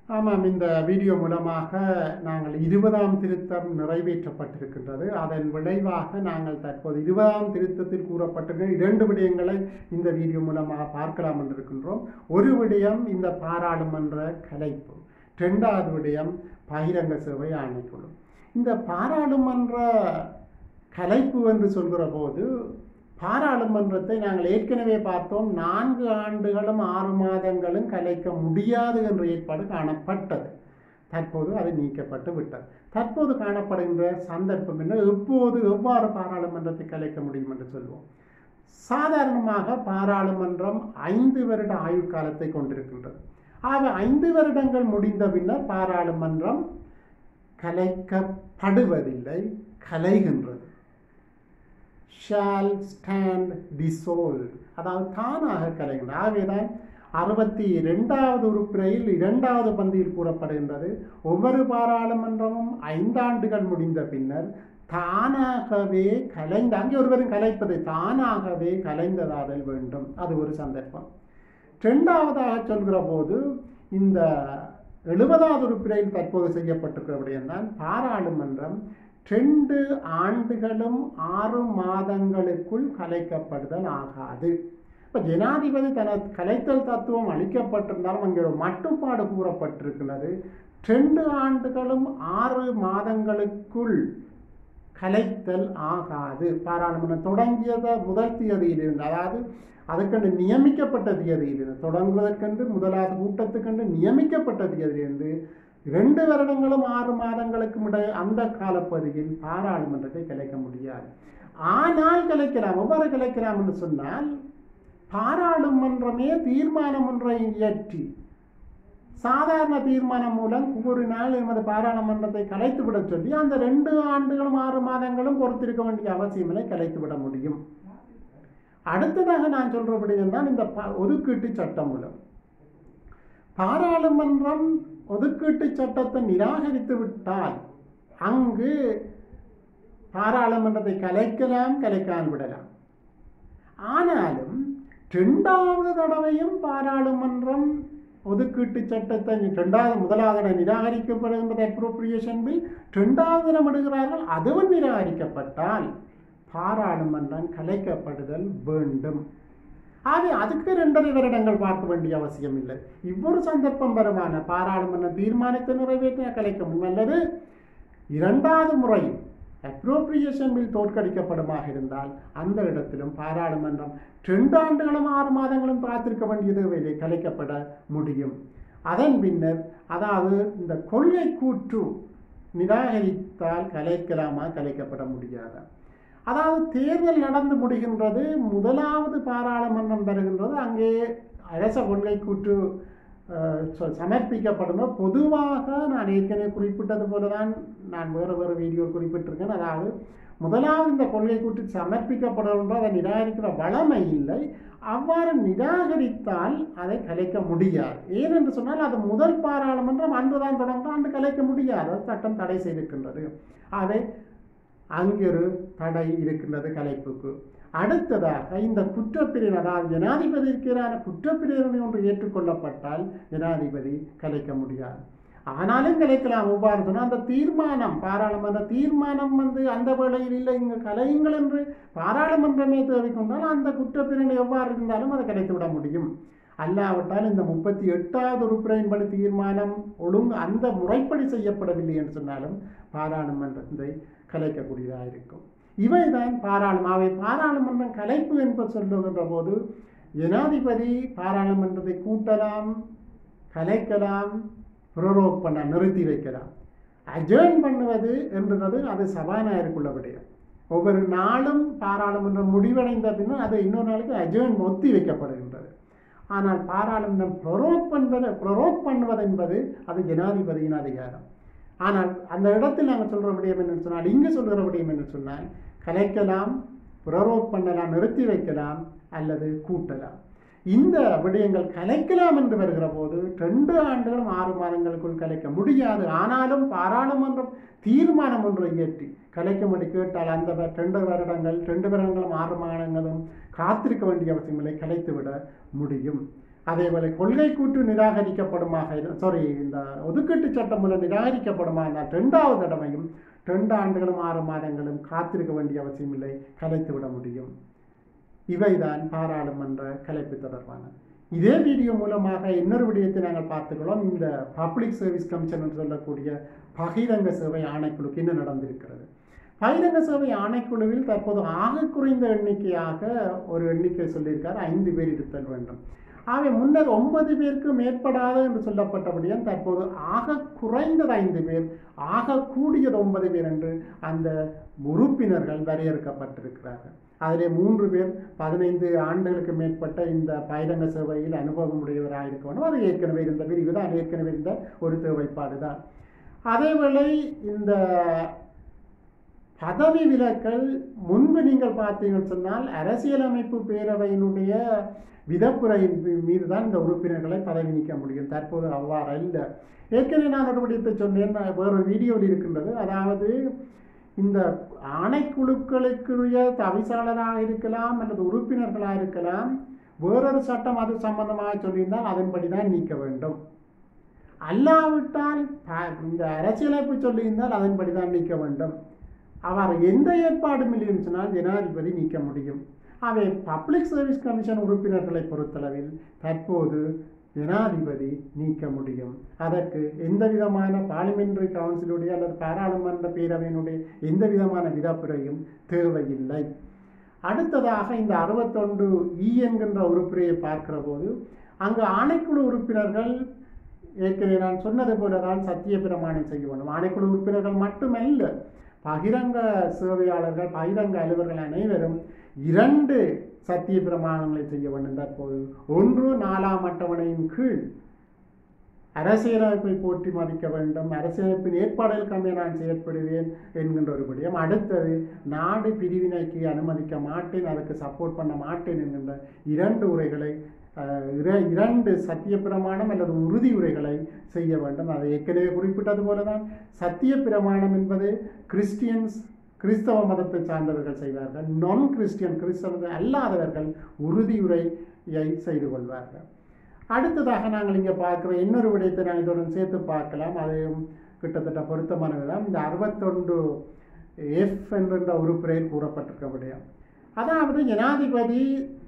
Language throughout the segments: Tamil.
ஆமாம் இந்த வீடியோ மூலமாக நாங்கள் இருபதாம் திருத்தம் நிறைவேற்றப்பட்டிருக்கின்றது அதன் விளைவாக நாங்கள் தற்போது இருபதாம் திருத்தத்தில் கூறப்பட்டிருக்கிற இரண்டு விடயங்களை இந்த வீடியோ மூலமாக பார்க்கலாம் என்று இருக்கின்றோம் ஒரு விடயம் இந்த பாராளுமன்ற கலைப்பு இரண்டாவது விடயம் பகிரங்க சேவை ஆணைக்குழு இந்த பாராளுமன்ற கலைப்பு என்று சொல்கிற போது பாராளுமன்றத்தை நாங்கள் ஏற்கனவே பார்த்தோம் நான்கு ஆண்டுகளும் ஆறு மாதங்களும் கலைக்க முடியாது என்ற ஏற்பாடு காணப்பட்டது தற்போது அது நீக்கப்பட்டு விட்டது தற்போது காணப்படுகின்ற சந்தர்ப்பம் என்ன எப்போது எவ்வாறு பாராளுமன்றத்தை கலைக்க முடியும் என்று சொல்வோம் சாதாரணமாக பாராளுமன்றம் ஐந்து வருட ஆயுள் காலத்தை கொண்டிருக்கின்றது ஆக ஐந்து வருடங்கள் முடிந்த பின்னர் பாராளுமன்றம் கலைக்கப்படுவதில்லை கலைகின்றது ஷால் ஸ்டாண்ட் டிசோல்வ் அதாவது தானாக கலைகின்றது ஆகவேதான் அறுபத்தி இரண்டாவது உறுப்பினையில் இரண்டாவது பந்தியில் கூறப்படுகின்றது ஒவ்வொரு பாராளுமன்றமும் ஐந்தாண்டுகள் முடிந்த பின்னர் தானாகவே கலைந்த அங்கே ஒருவரும் கலைப்பதை தானாகவே கலைந்ததாதல் வேண்டும் அது ஒரு சந்தர்ப்பம் இரண்டாவதாக சொல்கிற போது இந்த எழுபதாவது உறுப்பினையில் தற்போது செய்யப்பட்டிருக்கிற விடயம்தான் பாராளுமன்றம் ரெண்டு ஆண்டுகளும் ஆறு மாதங்களுக்குள் கலைக்கப்படுதல் ஆகாது இப்போ ஜனாதிபதி தனது கலைத்தல் தத்துவம் அளிக்கப்பட்டிருந்தாலும் அங்கே ஒரு மட்டுப்பாடு கூறப்பட்டிருக்கிறது ரெண்டு ஆண்டுகளும் ஆறு மாதங்களுக்குள் கலைத்தல் ஆகாது பாராளுமன்றம் தொடங்கியத முதல் தேதியிலிருந்து அதாவது அதுக்கென்று நியமிக்கப்பட்ட தேதியிலிருந்து தொடங்குவதற்கென்று முதலாவது கூட்டத்துக்கென்று நியமிக்கப்பட்ட தேதியிலிருந்து இரண்டு வருடங்களும் ஆறு மாதங்களுக்கு முடைய அந்த காலப்பகுதியில் பாராளுமன்றத்தை கலைக்க முடியாது ஆனால் கலைக்கலாம் எவ்வாறு கலைக்கலாம் என்று சொன்னால் பாராளுமன்றமே தீர்மானம் ஒன்றை இயற்றி சாதாரண தீர்மானம் மூலம் கூறினால் எமது பாராளுமன்றத்தை கலைத்துவிட சொல்லி அந்த ரெண்டு ஆண்டுகளும் ஆறு மாதங்களும் பொறுத்திருக்க வேண்டிய அவசியமில்லை கலைத்துவிட முடியும் அடுத்ததாக நான் சொல்றபடி என்றால் இந்த ஒதுக்கீட்டு சட்டம் மூலம் பாராளுமன்றம் ஒதுக்கீட்டு சட்டத்தை நிராகரித்து விட்டால் அங்கு பாராளுமன்றத்தை கலைக்கலாம் கலைக்கான் விடலாம் ஆனாலும் இரண்டாவது தடவையும் பாராளுமன்றம் ஒதுக்கீட்டு சட்டத்தை இரண்டாவது முதலாவது நிராகரிக்கப்படுகின்றது அப்ரோப்ரியேஷன் பில் இரண்டாவது தினம் எடுக்கிறார்கள் அதுவும் நிராகரிக்கப்பட்டால் பாராளுமன்றம் கலைக்கப்படுதல் வேண்டும் ஆக அதுக்கு ரெண்டரை வருடங்கள் பார்க்க வேண்டிய அவசியம் இல்லை இவ்வொரு சந்தர்ப்பம் வருமான பாராளுமன்ற தீர்மானத்தை நிறைவேற்ற கலைக்க முடியும் அல்லது இரண்டாவது முறை அப்ரோப்ரியேஷன் பில் தோற்கடிக்கப்படுமாக இருந்தால் அந்த இடத்திலும் பாராளுமன்றம் ரெண்டு ஆண்டுகளும் ஆறு மாதங்களும் காத்திருக்க வேண்டியது வேலை கலைக்கப்பட முடியும் அதன் பின்னர் அதாவது இந்த கொள்கை கூற்று நிராகரித்தால் கலைக்கலாமா கலைக்கப்பட முடியாதா அதாவது தேர்தல் நடந்து முடிகின்றது முதலாவது பாராளுமன்றம் வருகின்றது அங்கே அரச கொள்கை கூற்று சமர்ப்பிக்கப்படும் பொதுவாக நான் ஏற்கனவே குறிப்பிட்டது போல தான் நான் வேறு வேறு வீடியோ குறிப்பிட்டிருக்கேன் அதாவது முதலாவது இந்த கொள்கை கூற்று சமர்ப்பிக்கப்படும் அதை நிராகரிக்கிற வளமை இல்லை அவ்வாறு நிராகரித்தால் அதை கலைக்க முடியாது ஏனென்று சொன்னால் அது முதல் பாராளுமன்றம் அன்றுதான் தொடங்கும் அன்று கலைக்க முடியாது சட்டம் தடை செய்திருக்கின்றது ஆகவே அங்கொரு தடை இருக்கின்றது கலைப்புக்கு அடுத்ததாக இந்த குற்றப்பிரிவினை அதாவது ஜனாதிபதிக்கு எதிரான குற்றப்பிரிவினை ஒன்று ஏற்றுக்கொள்ளப்பட்டால் ஜனாதிபதி கலைக்க முடியாது ஆனாலும் கலைக்கலாம் எவ்வாறு சொன்னால் அந்த தீர்மானம் பாராளுமன்ற தீர்மானம் வந்து அந்த வேளையில் இல்லை இங்கே கலையுங்கள் என்று பாராளுமன்றமே தேவைக்கொண்டால் அந்த குற்றப்பிரிவினை எவ்வாறு இருந்தாலும் அதை கலைத்து விட முடியும் அல்லாவிட்டால் இந்த முப்பத்தி எட்டாவது உறுப்பினரின்படி தீர்மானம் ஒழுங்கு அந்த முறைப்படி செய்யப்படவில்லை என்று சொன்னாலும் பாராளுமன்றத்தை கலைக்கக்கூடியதாக இருக்கும் இவைதான் பாராளுமன்ற அவை பாராளுமன்றம் கலைப்பு என்பது சொல்லுகின்ற போது ஜனாதிபதி பாராளுமன்றத்தை கூட்டலாம் கலைக்கலாம் புரரோக் பண்ண நிறுத்தி வைக்கலாம் அஜேர்ன் பண்ணுவது என்றது அது சபாநாயகருக்குள்ள விடயம் ஒவ்வொரு நாளும் பாராளுமன்றம் முடிவடைந்த பின்னர் அது இன்னொரு நாளைக்கு அஜேர்ன் ஒத்தி வைக்கப்படுகின்றது ஆனால் பாராளுமன்றம் ப்ரொரோக் பண்ணுவது ப்ரொரோக் பண்ணுவது என்பது அது ஜனாதிபதியின் அதிகாரம் ஆனால் அந்த இடத்தில் நாங்கள் சொல்கிற விடயம் என்று சொன்னால் இங்கு சொல்கிற விடயம் என்று சொன்னால் கலைக்கலாம் புரரோக் பண்ணலாம் நிறுத்தி வைக்கலாம் அல்லது கூட்டலாம் இந்த விடயங்கள் கலைக்கலாம் என்று வருகிற போது ரெண்டு ஆண்டுகளும் ஆறு மாதங்களுக்குள் கலைக்க முடியாது ஆனாலும் பாராளுமன்றம் தீர்மானம் ஒன்றை இயற்றி கலைக்கும்படி கேட்டால் அந்த வ- ரெண்டு வருடங்கள் ரெண்டு வருடங்களும் ஆறு மாதங்களும் காத்திருக்க வேண்டிய அவசியமில்லை கலைத்துவிட முடியும் அதேபோல கொள்கை கூற்று நிராகரிக்கப்படுமாக சாரி இந்த ஒதுக்கீட்டு சட்டம் மூலம் நிராகரிக்கப்படுமா இருந்தால் ரெண்டாவது தடவையும் ரெண்டு ஆண்டுகளும் ஆறு மாதங்களும் காத்திருக்க வேண்டிய அவசியம் இல்லை கலைத்து விட முடியும் இவைதான் பாராளுமன்ற கலைப்பு தொடர்பான இதே வீடியோ மூலமாக இன்னொரு விடயத்தை நாங்கள் பார்த்துக்கிறோம் இந்த பப்ளிக் சர்வீஸ் கமிஷன் என்று சொல்லக்கூடிய பகிரங்க சேவை ஆணைக்குழுக்கு என்ன நடந்திருக்கிறது பகிரங்க சேவை ஆணைக்குழுவில் தற்போது ஆக குறைந்த எண்ணிக்கையாக ஒரு எண்ணிக்கை சொல்லியிருக்கார் ஐந்து பேர் இருத்தல் வேண்டும் ஆகவே முன்னர் ஒன்பது பேருக்கு மேற்படாது என்று சொல்லப்பட்டபடியால் தற்போது ஆக குறைந்தது ஐந்து பேர் ஆக கூடியது ஒன்பது பேர் என்று அந்த உறுப்பினர்கள் வரையறுக்கப்பட்டிருக்கிறார்கள் அதிலே மூன்று பேர் பதினைந்து ஆண்டுகளுக்கு மேற்பட்ட இந்த பயிரங்க சேவையில் அனுபவம் உடையவராக இருக்க வேண்டும் அது ஏற்கனவே இருந்த பிரிவு தான் ஏற்கனவே இருந்த ஒரு தேவைப்பாடு தான் அதேவேளை இந்த பதவி விலக்கல் முன்பு நீங்கள் பார்த்தீங்கன்னு சொன்னால் அரசியலமைப்பு பேரவையினுடைய விதப்புரையின் மீது தான் இந்த உறுப்பினர்களை பதவி நீக்க முடியும் தற்போது அவ்வாறு அல்ல ஏற்கனவே நான் ஒரு விடயத்தை சொன்னேன் வேறொரு வீடியோவில் இருக்கின்றது அதாவது இந்த ஆணைக்குழுக்களுக்குரிய தவிசாளராக இருக்கலாம் அல்லது உறுப்பினர்களாக இருக்கலாம் வேறொரு சட்டம் அது சம்பந்தமாக சொல்லியிருந்தால் அதன்படி தான் நீக்க வேண்டும் அல்லாவிட்டால் இந்த அரசியலமைப்பு சொல்லியிருந்தால் அதன்படி தான் நீக்க வேண்டும் அவர் எந்த ஏற்பாடும் இல்லைன்னு சொன்னால் ஜனாதிபதி நீக்க முடியும் அவை பப்ளிக் சர்வீஸ் கமிஷன் உறுப்பினர்களை பொறுத்தளவில் தற்போது ஜனாதிபதி நீக்க முடியும் அதற்கு எந்த விதமான பார்லிமெண்டரி கவுன்சிலுடைய அல்லது பாராளுமன்ற பேரவையினுடைய எந்த விதமான விதப்புரையும் தேவையில்லை அடுத்ததாக இந்த அறுபத்தொன்று இ என்கின்ற உறுப்பினரை பார்க்கிற போது அங்கு ஆணைக்குழு உறுப்பினர்கள் ஏற்கனவே நான் சொன்னது போல தான் சத்திய பிரமாணம் செய்ய வேண்டும் ஆணைக்குழு உறுப்பினர்கள் மட்டுமல்ல பகிரங்க சேவையாளர்கள் பகிரங்க அலுவலர்கள் அனைவரும் இரண்டு சத்திய பிரமாணங்களை செய்ய வேண்டும் தற்போது ஒன்று நாலாம் அட்டவணையின் கீழ் அரசியலமைப்பை போற்றி மதிக்க வேண்டும் அரசியலமைப்பின் ஏற்பாடுகளுக்கு அமைய நான் செயற்படுவேன் என்கின்ற ஒரு விடயம் அடுத்தது நாடு பிரிவினைக்கு அனுமதிக்க மாட்டேன் அதுக்கு சப்போர்ட் பண்ண மாட்டேன் என்கின்ற இரண்டு உரைகளை இரண்டு சத்திய பிரமாணம் அல்லது உறுதி உரைகளை செய்ய வேண்டும் அதை ஏற்கனவே குறிப்பிட்டது போலதான் சத்திய பிரமாணம் என்பது கிறிஸ்டியன்ஸ் கிறிஸ்தவ மதத்தை சார்ந்தவர்கள் செய்வார்கள் நான் கிறிஸ்டியன் கிறிஸ்தவர்கள் அல்லாதவர்கள் உறுதியுரையை செய்து கொள்வார்கள் அடுத்ததாக நாங்கள் இங்கே பார்க்குற இன்னொரு விடயத்தை நாங்கள் இதனுடன் சேர்த்து பார்க்கலாம் அதையும் கிட்டத்தட்ட பொருத்தமானது தான் இந்த அறுபத்தொன்று எஃப் என்கின்ற உறுப்புரையில் கூறப்பட்டிருக்க விடயம் அதாவது ஜனாதிபதி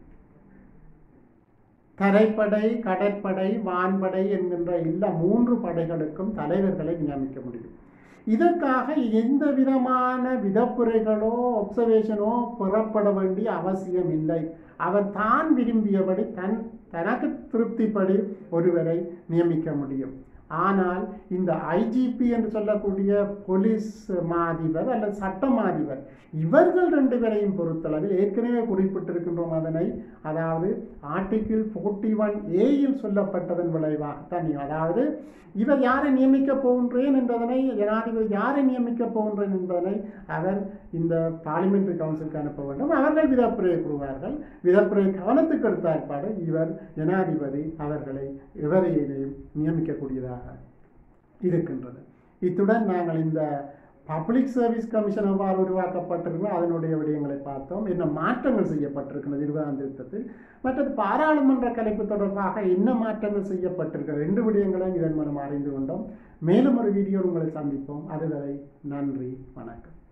தரைப்படை கடற்படை வான்படை என்கின்ற எல்லா மூன்று படைகளுக்கும் தலைவர்களை நியமிக்க முடியும் இதற்காக எந்த விதமான விதப்புரைகளோ ஒப்சர்வேஷனோ பெறப்பட வேண்டிய அவசியம் இல்லை அவர் தான் விரும்பியபடி தன் தனக்கு திருப்திப்படி ஒருவரை நியமிக்க முடியும் ஆனால் இந்த ஐஜிபி என்று சொல்லக்கூடிய போலீஸ் மாதிபர் அல்லது சட்ட மாதிபர் இவர்கள் ரெண்டு பேரையும் பொறுத்தளவில் ஏற்கனவே குறிப்பிட்டிருக்கின்றோம் அதனை அதாவது ஆர்டிகிள் ஃபோர்ட்டி ஒன் ஏயில் சொல்லப்பட்டதன் விளைவாகத்தான் அதாவது இவர் யாரை நியமிக்க போகின்றேன் என்பதனை ஜனாதிபதி யாரை நியமிக்க போகின்றேன் என்பதனை அவர் இந்த பார்லிமெண்டரி கவுன்சிலுக்கு அனுப்ப வேண்டும் அவர்கள் விதப்புரையை கூறுவார்கள் விதப்புரை கவனத்துக்கு எடுத்த ஏற்பாடு இவர் ஜனாதிபதி அவர்களை எவரையினையும் நியமிக்கக்கூடியதாக இருக்கின்றது இத்துடன் நாங்கள் இந்த பப்ளிக் சர்வீஸ் கமிஷன் எவ்வாறு உருவாக்கப்பட்டிருக்கோ அதனுடைய விடயங்களை பார்த்தோம் என்ன மாற்றங்கள் செய்யப்பட்டிருக்கிறது இருபதாம் திருத்தத்தில் மற்றது பாராளுமன்ற கலைப்பு தொடர்பாக என்ன மாற்றங்கள் செய்யப்பட்டிருக்க ரெண்டு விடயங்களையும் இதன் மூலம் அறிந்து கொண்டோம் மேலும் ஒரு வீடியோ உங்களை சந்திப்போம் அதுவரை நன்றி வணக்கம்